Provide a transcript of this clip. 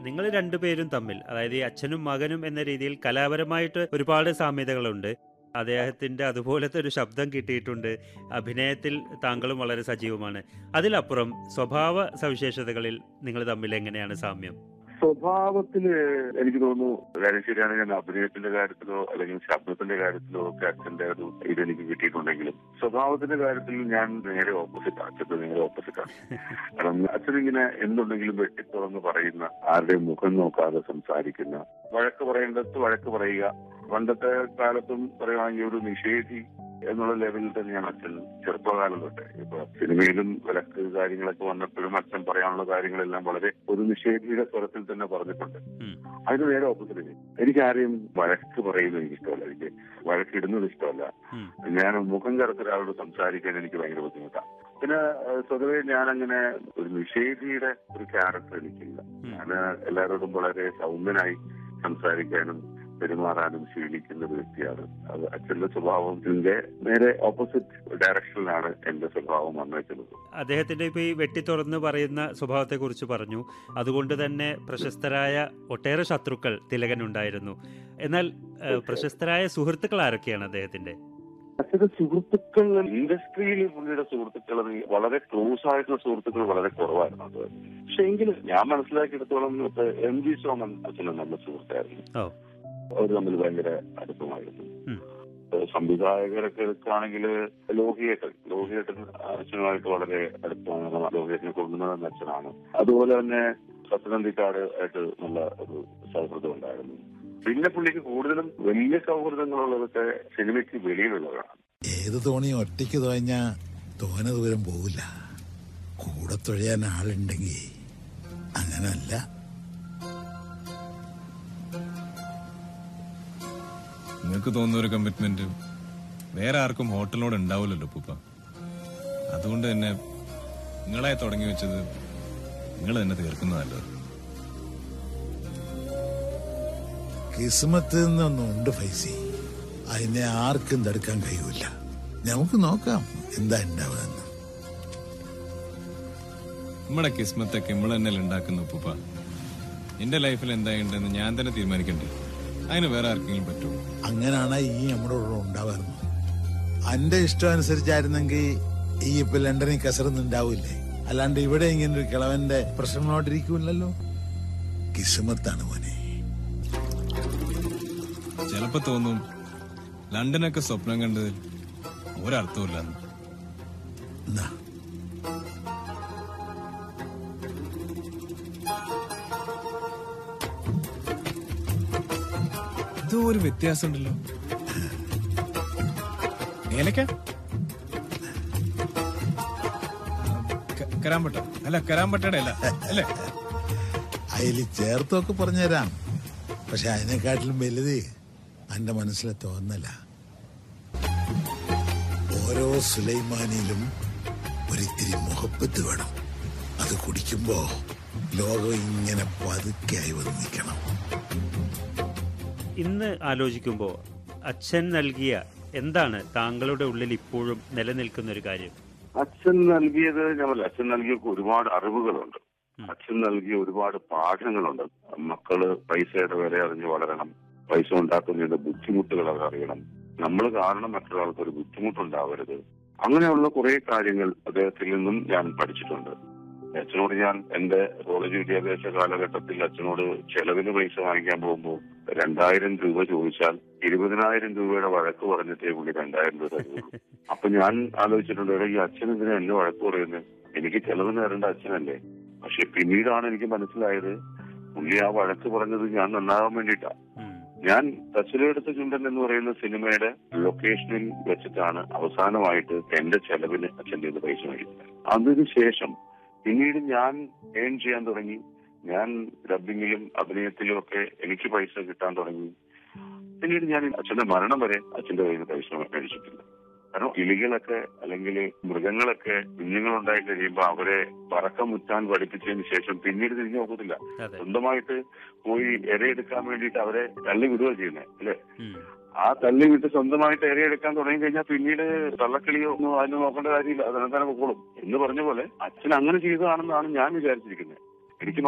നിങ്ങൾ രണ്ടുപേരും തമ്മിൽ അതായത് ഈ അച്ഛനും മകനും എന്ന രീതിയിൽ കലാപരമായിട്ട് ഒരുപാട് സാമ്യതകളുണ്ട് അദ്ദേഹത്തിന്റെ അതുപോലത്തെ ഒരു ശബ്ദം കിട്ടിയിട്ടുണ്ട് അഭിനയത്തിൽ താങ്കളും വളരെ സജീവമാണ് അതിലപ്പുറം സ്വഭാവ സവിശേഷതകളിൽ നിങ്ങൾ തമ്മിൽ എങ്ങനെയാണ് സാമ്യം സ്വഭാവത്തില് എനിക്ക് തോന്നുന്നു കാര്യം ശരിയാണ് ഞാൻ അഭിനയത്തിന്റെ കാര്യത്തിലോ അല്ലെങ്കിൽ ശബ്ദത്തിന്റെ കാര്യത്തിലോ ഒക്കെ അച്ഛന്റെ ഒരു ഇതെനിക്ക് കിട്ടിയിട്ടുണ്ടെങ്കിലും സ്വഭാവത്തിന്റെ കാര്യത്തിൽ ഞാൻ നേരെ ഓപ്പോസിറ്റ് അച്ഛന്റെ നേരെ ഓപ്പോസിറ്റ് ആണ് കാരണം അച്ഛൻ ഇങ്ങനെ എന്തുണ്ടെങ്കിലും വെട്ടിത്തുറന്ന് പറയുന്ന ആരുടെയും മുഖം നോക്കാതെ സംസാരിക്കുന്ന വഴക്ക് പറയേണ്ടത് വഴക്ക് പറയുക പണ്ടത്തെ കാലത്തും പറയുവാണെങ്കിൽ ഒരു നിഷേധി എന്നുള്ള ലെവലിൽ തന്നെയാണ് അച്ഛൻ ചെറുപ്പകാലം തൊട്ട് ഇപ്പൊ സിനിമയിലും വിലക്ക് കാര്യങ്ങളൊക്കെ വന്നപ്പോഴും അച്ഛൻ പറയാനുള്ള കാര്യങ്ങളെല്ലാം വളരെ ഒരു നിഷേധിയുടെ സ്വരത്തിൽ തന്നെ പറഞ്ഞിട്ടുണ്ട് ഉം. അതിന് നേരെ ഓപ്പോസിറ്റ് എനിക്ക് ആരെയും വഴക്ക് പറയുന്നത് എനിക്ക് ഇഷ്ടമല്ല എനിക്ക് വഴക്കിടുന്നത് ഇഷ്ടമല്ല ഉം. ഞാൻ മുഖം കറുത്ത ഒരാളോട് സംസാരിക്കാൻ എനിക്ക് ഭയങ്കര ബുദ്ധിമുട്ടാണ് പിന്നെ ഏഹ്, സ്വതവേ ഞാൻ അങ്ങനെ ഒരു നിഷേധിയുടെ ഒരു ക്യാരക്ടർ എനിക്കില്ല ഉം. ഞാൻ എല്ലാവരോടും വളരെ സൗമ്യനായി സംസാരിക്കാനും പെരുമാറാനും ശീലിക്കുന്ന ഒരു വ്യക്തിയാണ് അത് അച്ഛന്റെ സ്വഭാവത്തിന്റെ നേരെ ഓപ്പോസിറ്റ് ഡയറക്ഷനിലാണ് എന്റെ സ്വഭാവം വന്നേക്കുന്നത് അദ്ദേഹത്തിന്റെ ഇപ്പൊ ഈ വെട്ടി തുറന്ന് പറയുന്ന സ്വഭാവത്തെക്കുറിച്ച് പറഞ്ഞു അതുകൊണ്ട് തന്നെ പ്രശസ്തരായ ഒട്ടേറെ ശത്രുക്കൾ തിലകനുണ്ടായിരുന്നു എന്നാൽ ഏഹ്, പ്രശസ്തരായ സുഹൃത്തുക്കൾ ആരൊക്കെയാണ് അദ്ദേഹത്തിന്റെ അച്ഛന്റെ സുഹൃത്തുക്കൾ ഇൻഡസ്ട്രിയിൽ പുള്ളിയുടെ സുഹൃത്തുക്കൾ വളരെ ക്ലോസ് ആയിട്ടുള്ള സുഹൃത്തുക്കൾ വളരെ കുറവായിരുന്നു അത് പക്ഷെ എങ്കിലും ഞാൻ മനസ്സിലാക്കിയെടുത്തോളം ഇപ്പൊ എം ജി സോമൻ അച്ഛന് നല്ല സുഹൃത്തായിരുന്നു ഓ. അവർ തമ്മിൽ ഭയങ്കര അടുപ്പമായിരുന്നു ഉം. ഏഹ് സംവിധായകരൊക്കെ എടുക്കുകയാണെങ്കിൽ ലോഹിയേട്ടൻ ലോഹിയേട്ടൻ അച്ഛനുമായിട്ട് വളരെ അടുപ്പമാണ് ലോഹിയേട്ടനെ കൊണ്ടുവന്നത് അച്ഛനാണ് അതുപോലെ തന്നെ സത്യനന്ദിക്കാട് ആയിട്ട് നല്ല ഒരു സൗഹൃദം ഉണ്ടായിരുന്നു പിന്നെ പുള്ളിക്ക് കൂടുതലും വലിയ സൗഹൃദങ്ങളുള്ളതൊക്കെ സിനിമയ്ക്ക് വെളിയിലുള്ളതാണ് ഏത് തോണിയും ഒറ്റയ്ക്ക് തുഴഞ്ഞാ തോന ദൂരം പോവില്ല കൂടെ തുഴയാൻ ആളുണ്ടെങ്കിൽ അങ്ങനല്ല നിങ്ങൾക്ക് തോന്നുന്ന ഒരു കമ്മിറ്റ്മെന്റ് വേറെ ആർക്കും ഹോട്ടലിനോട് ഉണ്ടാവില്ലല്ലോ പൂപ്പ അതുകൊണ്ട് തന്നെ നിങ്ങളെ തുടങ്ങി വെച്ചത് നിങ്ങൾ തന്നെ തീർക്കുന്നതല്ലോ കിസ്മത്ത് നിന്നൊന്നുണ്ട് ഫൈസി അതിനെ ആർക്കും തടുക്കാൻ കഴിയൂല നമുക്ക് നോക്കാം എന്താ ഉണ്ടാവുകയെന്ന് നമ്മുടെ കിസ്മത്തൊക്കെ നമ്മൾ തന്നെ ഉണ്ടാക്കുന്ന പൂപ്പ എന്റെ ലൈഫിൽ എന്തായിട്ടുണ്ടെന്ന് ഞാൻ തന്നെ തീരുമാനിക്കണ്ടേ അതിന് വേറെ ആർക്കെങ്കിലും പറ്റുമോ അങ്ങനാണ് ഈ നമ്മുടെ കൂടെ ഉണ്ടാവാറുന്നു അന്റെ ഇഷ്ടം അനുസരിച്ചായിരുന്നെങ്കിൽ ഈ ഇപ്പൊ ലണ്ടനിൽ കസറൊന്നും ഉണ്ടാവില്ലേ അല്ലാണ്ട് ഇവിടെ ഇങ്ങനെ ഒരു കിളവന്റെ പ്രശ്നങ്ങളോട്ടിരിക്കൂലല്ലോ കിസ്മത്താണ് മോനെ ചിലപ്പോ തോന്നും ലണ്ടനൊക്കെ സ്വപ്നം കണ്ടതിൽ ഒരർത്ഥമില്ലെന്ന് എന്നാ എന്തോ ഒരു വ്യത്യാസം ഉണ്ടല്ലോ ഏലക്ക ക- കരാമ്പട്ട അല്ല കരാമ്പട്ടയുടെ അല്ല അല്ലേ അതിൽ ചേർത്തൊക്കെ പറഞ്ഞുതരാം പക്ഷെ അതിനെക്കാട്ടിലും വലുത് എന്റെ മനസ്സിലെ തോന്നല ഓരോ സുലൈമാനിയിലും ഒരിത്തിരി മുഹബത്ത് വേണം അത് കുടിക്കുമ്പോ ലോകം ഇങ്ങനെ പതുക്കെയായി വന്ന് നിൽക്കണം ഇന്ന് ആലോചിക്കുമ്പോൾ അച്ഛൻ നൽകിയ എന്താണ് താങ്കളുടെ ഉള്ളിൽ ഇപ്പോഴും നിലനിൽക്കുന്ന ഒരു കാര്യം അച്ഛൻ നൽകിയത് ഞാൻ പറഞ്ഞില്ലേ, അച്ഛൻ നൽകിയ ഒരുപാട് അറിവുകളുണ്ട് ഉം. അച്ഛൻ നൽകിയ ഒരുപാട് പാഠങ്ങളുണ്ട് മക്കള് പൈസയുടെ വില അറിഞ്ഞ് വളരണം പൈസ ഉണ്ടാക്കുന്നതിന്റെ ബുദ്ധിമുട്ടുകൾ അവർ അറിയണം നമ്മൾ കാരണം മറ്റൊരാൾക്ക് ഒരു ബുദ്ധിമുട്ടുണ്ടാവരുത് അങ്ങനെയുള്ള കുറെ കാര്യങ്ങൾ അദ്ദേഹത്തിൽ നിന്നും ഞാൻ പഠിച്ചിട്ടുണ്ട് അച്ഛനോട് ഞാൻ എന്റെ കോളേജ് വിദ്യാഭ്യാസ കാലഘട്ടത്തിൽ അച്ഛനോട് ചെലവിന് പൈസ വാങ്ങിക്കാൻ പോകുമ്പോൾ രണ്ടായിരം രൂപ ചോദിച്ചാൽ ഇരുപതിനായിരം രൂപയുടെ വഴക്ക് പറഞ്ഞിട്ടേ പുള്ളി രണ്ടായിരം രൂപ തരുള്ളൂ അപ്പൊ ഞാൻ ആലോചിച്ചിട്ടുണ്ട് എടാ, ഈ അച്ഛൻ എന്തിനാ എന്നെ വഴക്ക് പറയുന്നത് എനിക്ക് ചെലവിന് തരേണ്ട അച്ഛനല്ലേ പക്ഷെ പിന്നീടാണ് എനിക്ക് മനസ്സിലായത് പുള്ളി ആ വഴക്ക് പറഞ്ഞത് ഞാൻ നന്നാകാൻ വേണ്ടിയിട്ടാ ഉം. ഞാൻ തച്ചിലെടുത്ത ചുണ്ടൻ എന്ന് പറയുന്ന സിനിമയുടെ ലൊക്കേഷനിൽ വെച്ചിട്ടാണ് അവസാനമായിട്ട് എന്റെ ചെലവിന് അച്ഛൻ്റെ കയ്യിൽ നിന്ന് പൈസ മേടിക്കുന്നത് അതിനുശേഷം പിന്നീട് ഞാൻ ഏൺ ചെയ്യാൻ തുടങ്ങി ഞാൻ ഡബിങ്ങിലും അഭിനയത്തിലും ഒക്കെ എനിക്ക് പൈസ കിട്ടാൻ തുടങ്ങി പിന്നീട് ഞാൻ അച്ഛന്റെ മരണം വരെ അച്ഛന്റെ കയ്യിൽ നിന്ന് പൈസ മേടിച്ചിട്ടില്ല കാരണം കിളികളൊക്കെ അല്ലെങ്കിൽ മൃഗങ്ങളൊക്കെ കുഞ്ഞുങ്ങളുണ്ടായി കഴിയുമ്പോൾ അവരെ പറക്കം മുറ്റാൻ പഠിപ്പിച്ചതിന് ശേഷം പിന്നീട് തിരിഞ്ഞു നോക്കത്തില്ല അതെ സ്വന്തമായിട്ട് പോയി ഇരയെടുക്കാൻ വേണ്ടിയിട്ട് അവരെ തള്ളി വിടുക ചെയ്യുന്നത് അല്ലെ ഉം. ആ തള്ളി വിട്ട് സ്വന്തമായിട്ട് ഇരയെടുക്കാൻ തുടങ്ങി കഴിഞ്ഞാൽ പിന്നീട് തള്ളക്കിളിയോ ഒന്നും അതിന് നോക്കേണ്ട കാര്യമില്ല അതെന്താ പൊക്കോളും എന്ന് പറഞ്ഞ പോലെ അച്ഛൻ അങ്ങനെ ചെയ്തതാണെന്നാണ് ഞാൻ വിചാരിച്ചിരിക്കുന്നത് എനിക്ക്